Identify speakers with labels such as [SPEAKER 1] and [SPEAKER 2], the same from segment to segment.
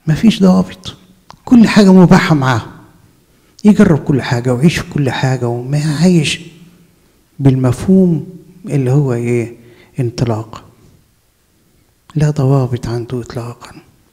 [SPEAKER 1] مفيش ضوابط كل حاجة مباحة معاه يجرب كل حاجة ويعيش في كل حاجة وما يعيش بالمفهوم اللي هو ايه انطلاق لا ضوابط عنده اطلاقا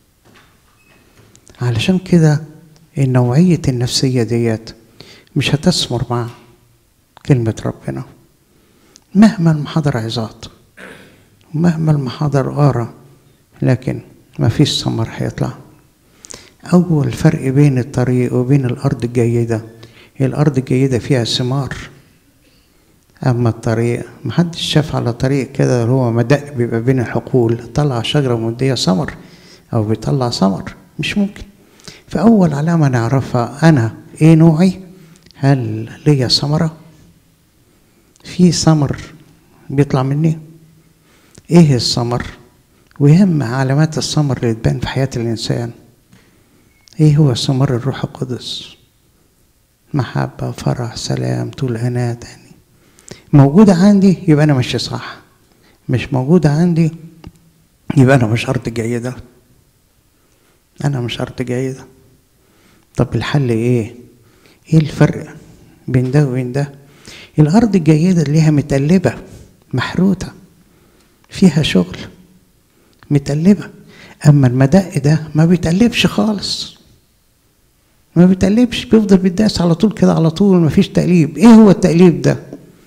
[SPEAKER 1] علشان كده النوعية النفسية ديت مش هتثمر مع كلمة ربنا مهما المحاضر عظات مهما المحاضر غارة لكن ما فيش ثمر هيطلع أول فرق بين الطريق وبين الأرض الجيدة الأرض الجيدة فيها ثمار أما الطريق محدش شاف على طريق كده اللي هو مدق بيبقى بين الحقول طلع شجرة مدية ثمر أو بيطلع ثمر مش ممكن فأول علامة نعرفها أنا إيه نوعي هل ليا ثمرة في ثمر بيطلع مني إيه الثمر ويهم علامات الثمر اللي تبان في حياة الإنسان إيه هو ثمر الروح القدس محبة فرح سلام طول أناة يعني موجودة عندي يبقى أنا ماشي صح مش موجودة عندي يبقى أنا مش أرض جيدة أنا مش أرض جيدة طب الحل إيه؟ إيه الفرق بين ده وبين ده؟ الأرض الجيدة اللي هي متقلبة محروتة فيها شغل متقلبة أما المدق ده ما بيتقلبش خالص ما بيتقلبش بيفضل بيداس على طول كده على طول مفيش تقليب ايه هو التقليب ده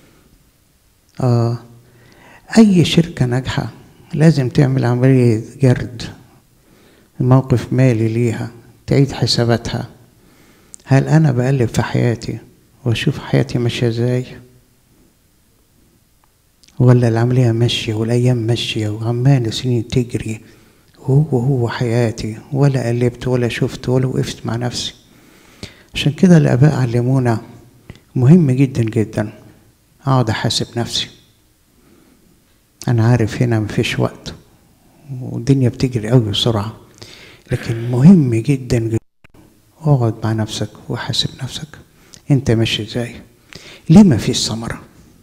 [SPEAKER 1] اه اي شركه ناجحه لازم تعمل عمليه جرد موقف مالي ليها تعيد حساباتها هل انا بقلب في حياتي واشوف حياتي ماشيه ازاي ولا العمليه ماشيه والايام ماشيه وعمال سنين تجري وهو هو حياتي ولا قلبت ولا شفت ولا وقفت مع نفسي عشان كده الآباء علمونا مهم جدا جدا أقعد أحاسب نفسي أنا عارف هنا مفيش وقت والدنيا بتجري أوي بسرعة لكن مهم جدا جدا اقعد مع نفسك وحاسب نفسك أنت ماشي إزاي ليه ما فيش ثمرة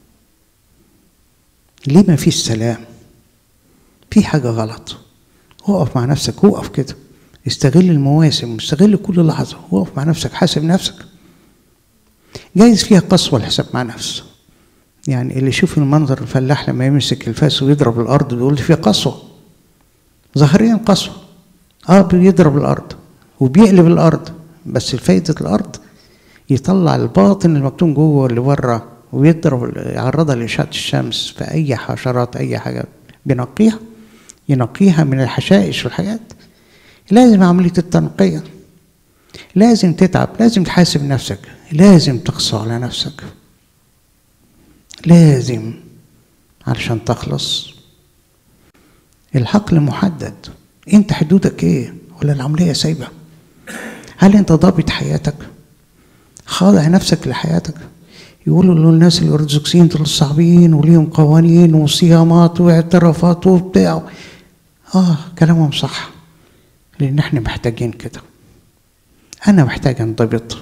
[SPEAKER 1] ليه ما فيش سلام في حاجة غلط اقف مع نفسك وقف كده استغل المواسم استغل كل لحظة وقف مع نفسك حاسب نفسك جايز فيها قسوة الحساب مع نفسه يعني اللي يشوف المنظر الفلاح لما يمسك الفاس ويضرب الأرض بيقول فيها قسوة ظاهريا قسوة اه بيضرب الأرض وبيقلب الأرض بس فايدة الأرض يطلع الباطن المكتوم جوه اللي بره ويضرب يعرضها لإشعة الشمس في أي حشرات أي حاجة بينقيها ينقيها من الحشائش والحاجات لازم عملية التنقية لازم تتعب لازم تحاسب نفسك لازم تقسو على نفسك لازم علشان تخلص الحقل محدد انت حدودك ايه ولا العملية سايبة هل انت ضابط حياتك خاضع نفسك لحياتك يقولوا للناس الارثوذكسيين دول صعبين وليهم قوانين وصيامات واعترافات وبتاع اه كلامهم صح لان احنا محتاجين كده انا محتاج انضبط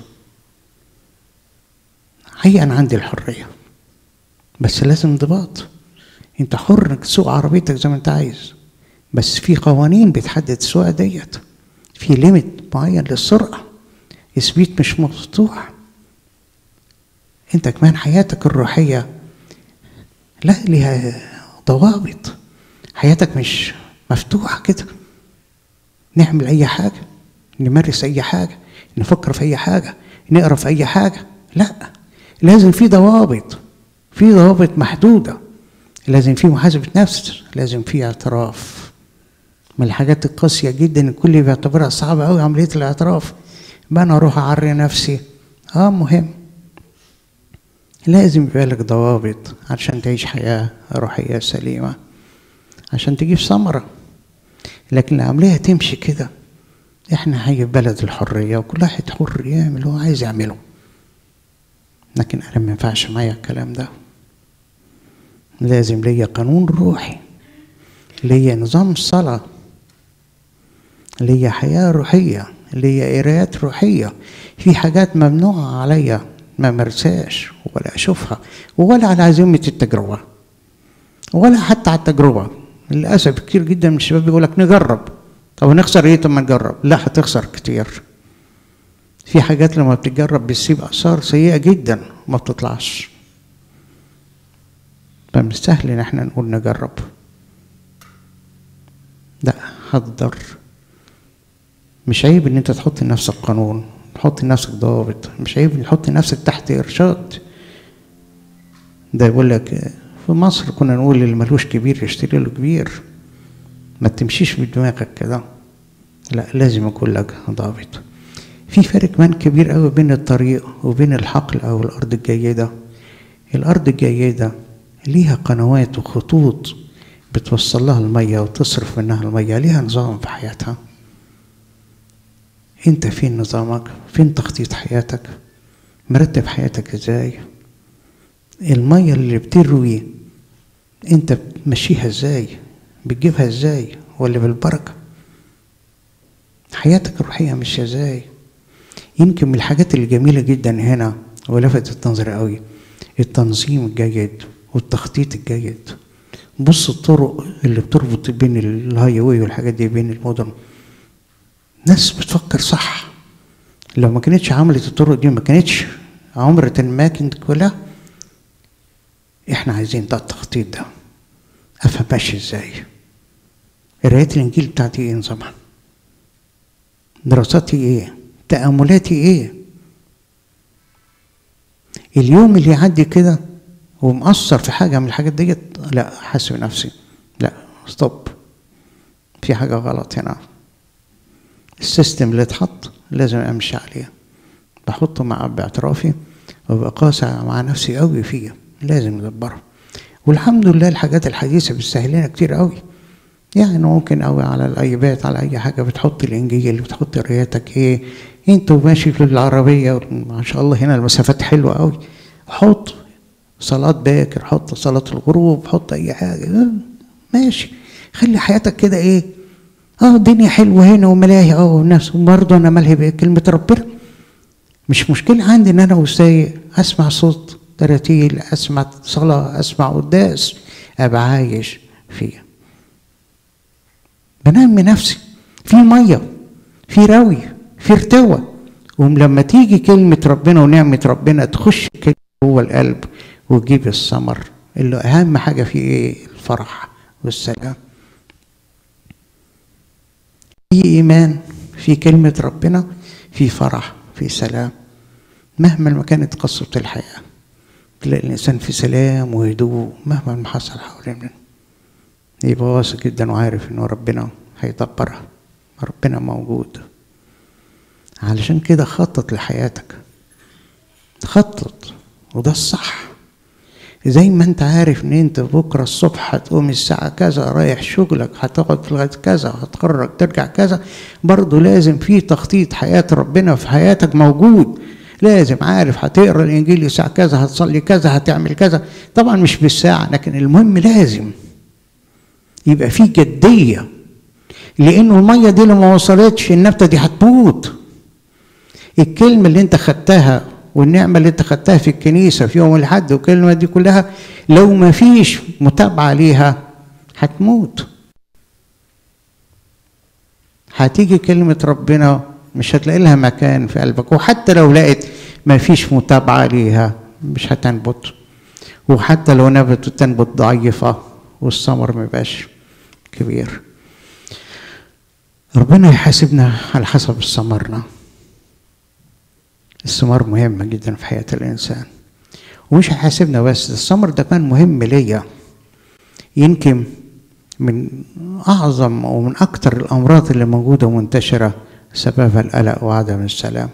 [SPEAKER 1] هي انا عندي الحريه بس لازم انضباط انت حر انك تسوق عربيتك زي ما انت عايز بس في قوانين بتحدد السواقه ديت في ليميت معين للسرعه سبيد مش مفتوح انت كمان حياتك الروحيه لا ليها ضوابط حياتك مش مفتوحه كده نعمل اي حاجه نمارس اي حاجه نفكر في اي حاجه نقرا في اي حاجه لا لازم في ضوابط في ضوابط محدوده لازم في محاسبه نفس لازم في اعتراف من الحاجات القاسيه جدا الكل بيعتبرها صعبه قوي عمليه الاعتراف بقى انا اروح اعري نفسي اه مهم لازم يبقى لك ضوابط عشان تعيش حياه روحيه سليمه عشان تجيب ثمره لكن العمليه تمشي كده احنا هي بلد الحريه وكل واحد حر يعمل اللي هو عايز يعمله لكن انا ما ينفعش معايا الكلام ده لازم ليا قانون روحي ليا نظام صلاه ليا حياه روحيه ليا قرايات روحيه في حاجات ممنوعه عليا ما مرساش ولا اشوفها ولا على عزيمه التجربه ولا حتى على التجربه للاسف كتير جدا من الشباب بيقول لك نجرب طب هنخسر ايه طب ما نجرب لا هتخسر كتير في حاجات لما بتجرب بتسيب اثار سيئه جدا ما بتطلعش فمش سهل ان احنا نقول نجرب لا هتضر مش عيب ان انت تحط لنفسك قانون تحط لنفسك ضوابط مش عيب ان تحط نفسك تحت ارشاد ده يقول لك في مصر كنا نقول اللي ملوش كبير يشتري له كبير ما تمشيش بدماغك كده لا لازم يكون لك ضابط في فرق كمان كبير قوي بين الطريق وبين الحقل او الارض الجيده الارض الجيده ليها قنوات وخطوط بتوصل لها الميه وتصرف منها الميه ليها نظام في حياتها انت فين نظامك فين تخطيط حياتك مرتب حياتك ازاي الميه اللي بتروي انت بتمشيها ازاي بتجيبها ازاي ولا بالبركه حياتك الروحيه ماشيه ازاي يمكن من الحاجات الجميله جدا هنا ولفتت نظري قوي التنظيم الجيد والتخطيط الجيد بص الطرق اللي بتربط بين الهاي واي والحاجات دي بين المدن ناس بتفكر صح لو ما كانتش عملت الطرق دي ما كانتش عمرة الأماكن دي كلها احنا عايزين ده التخطيط ده افهم ماشي ازاي قراية الانجيل بتاعتي ايه نظامها دراساتي ايه تأملاتي ايه اليوم اللي يعدي كده ومأثر في حاجة من الحاجات ديت لا حاسب نفسي لا ستوب في حاجة غلط هنا السيستم اللي اتحط لازم امشي عليه بحطه مع باعترافي وببقى قاسي مع نفسي قوي فيه لازم ندبره والحمد لله الحاجات الحديثة بتسهلنا كتير قوي يعني ممكن قوي على الايباد على اي حاجة بتحط الانجيل بتحط قرايتك ايه انت وماشي في العربية ما شاء الله هنا المسافات حلوة قوي حط صلاة باكر حط صلاة الغروب حط اي حاجة ماشي خلي حياتك كده ايه اه الدنيا حلوة هنا وملاهي اه والناس برضه انا ملهي بكلمة ربنا مش مشكلة عندي ان انا وسايق اسمع صوت تراتيل اسمع صلاة اسمع قداس ابقى عايش فيها بنمي نفسي في مية في روي في ارتوى ولما تيجي كلمة ربنا ونعمة ربنا تخش كده جوه القلب وتجيب الثمر اللي أهم حاجة فيه إيه؟ الفرح والسلام في إيمان في كلمة ربنا في فرح في سلام مهما ما كانت قصة الحياة تلاقي الإنسان في سلام وهدوء مهما ما حصل حوالينا يبقى واثق جدا وعارف إنه ربنا هيدبرها ربنا موجود علشان كده خطط لحياتك خطط وده الصح زي ما انت عارف ان انت بكره الصبح هتقوم الساعه كذا رايح شغلك هتقعد في لغايه كذا هتخرج ترجع كذا برضه لازم في تخطيط حياه ربنا في حياتك موجود لازم عارف هتقرا الانجيل الساعه كذا هتصلي كذا هتعمل كذا طبعا مش بالساعه لكن المهم لازم يبقى في جديه لانه الميه دي لو ما وصلتش النبته دي هتموت الكلمه اللي انت خدتها والنعمه اللي انت خدتها في الكنيسه في يوم الاحد والكلمه دي كلها لو ما فيش متابعه ليها هتموت هتيجي كلمه ربنا مش هتلاقي لها مكان في قلبك وحتى لو لقيت ما فيش متابعه ليها مش هتنبت وحتى لو نبت تنبت ضعيفه والثمر ما يبقاش كبير ربنا يحاسبنا على حسب ثمرنا الثمار مهمة جدا في حياة الإنسان ومش هيحاسبنا بس الثمر ده كان مهم ليا يمكن من أعظم ومن أكثر الأمراض اللي موجودة ومنتشرة سببها القلق وعدم السلام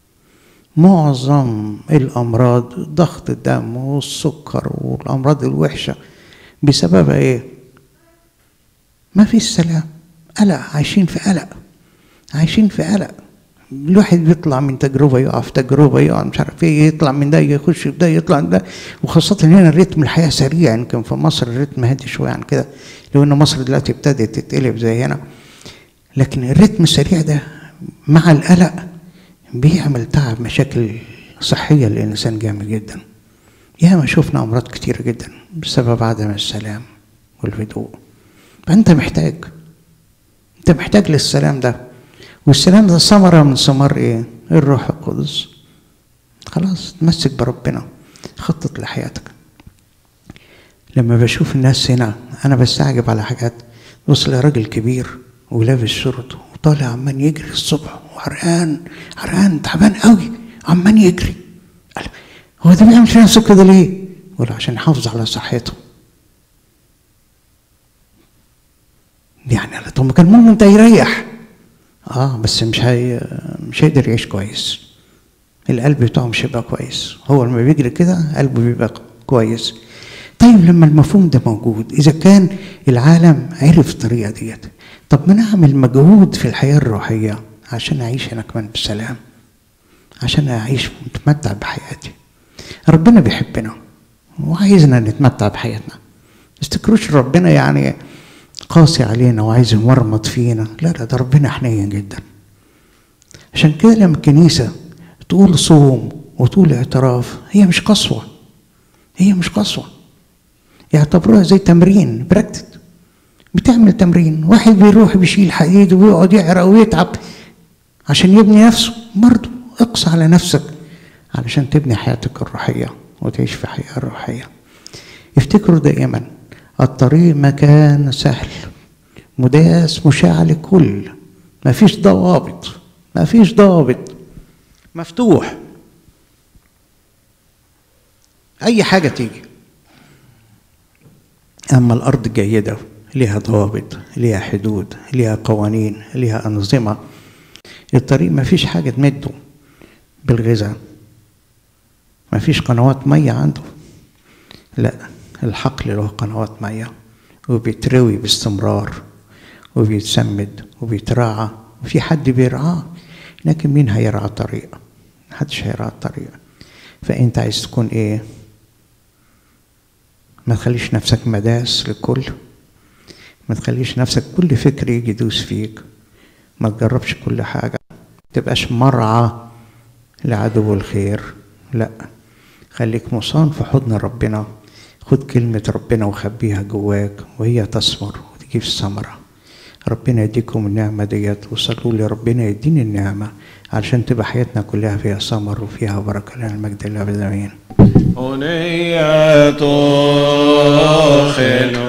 [SPEAKER 1] معظم الأمراض ضغط الدم والسكر والأمراض الوحشة بسببها إيه؟ ما فيش سلام قلق عايشين في قلق عايشين في قلق الواحد بيطلع من تجربة يقع في تجربة يقع مش عارف ايه يطلع من ده يخش في ده يطلع من ده وخاصة هنا الريتم الحياة سريع يمكن في مصر الريتم هادي شوية عن كده لو ان مصر دلوقتي ابتدت تتقلب زي هنا لكن الريتم السريع ده مع القلق بيعمل تعب مشاكل صحية للإنسان جامد جدا ياما شفنا أمراض كتيرة جدا بسبب عدم السلام والهدوء فأنت محتاج انت محتاج للسلام ده والسلام ده ثمرة من ثمار ايه الروح القدس خلاص تمسك بربنا خطط لحياتك لما بشوف الناس هنا انا بستعجب على حاجات وصل راجل كبير ولابس شرطه وطالع عمال يجري الصبح وعرقان عرقان تعبان قوي عمال يجري قال هو ده بيعمل في نفسه كده ليه؟ ولا عشان يحافظ على صحته يعني طب ما كان ممكن ده يريح اه بس مش هي مش هيقدر يعيش كويس القلب بتاعه مش هيبقى كويس هو لما بيجري كده قلبه بيبقى كويس طيب لما المفهوم ده موجود اذا كان العالم عرف الطريقه ديت طب ما نعمل مجهود في الحياه الروحيه عشان اعيش انا كمان بسلام عشان اعيش متمتع بحياتي ربنا بيحبنا وعايزنا نتمتع بحياتنا تفتكروش ربنا يعني قاسي علينا وعايز يمرمط فينا لا لا ده ربنا حنين جدا عشان كده لما الكنيسه تقول صوم وتقول اعتراف هي مش قسوه هي مش قسوه يعتبروها زي تمرين براكتس بتعمل تمرين واحد بيروح بيشيل حديد ويقعد يعرق ويتعب عشان يبني نفسه برضه اقسى على نفسك علشان تبني حياتك الروحية وتعيش في حياة روحية افتكروا دائما الطريق مكان سهل مداس مشاع لكل مفيش ضوابط مفيش ضابط مفتوح أي حاجة تيجي أما الأرض الجيدة ليها ضوابط ليها حدود ليها قوانين ليها أنظمة الطريق ما فيش حاجة تمده بالغذاء ما فيش قنوات مية عنده لا الحقل له قنوات مية وبيتروي باستمرار وبيتسمد وبيتراعى وفي حد بيرعاه لكن مين هيرعى الطريق محدش هيرعى الطريق فانت عايز تكون ايه ما تخليش نفسك مداس للكل ما تخليش نفسك كل فكر يجي يدوس فيك ما تجربش كل حاجة تبقاش مرعى لعدو الخير لا خليك مصان في حضن ربنا خد كلمة ربنا وخبيها جواك وهي تثمر وتجيب الثمرة ربنا يديكم النعمة ديت وصلوا لي ربنا يديني النعمة علشان تبقى حياتنا كلها فيها ثمر وفيها بركة لنا المجد لله بالأمين
[SPEAKER 2] أنية خلو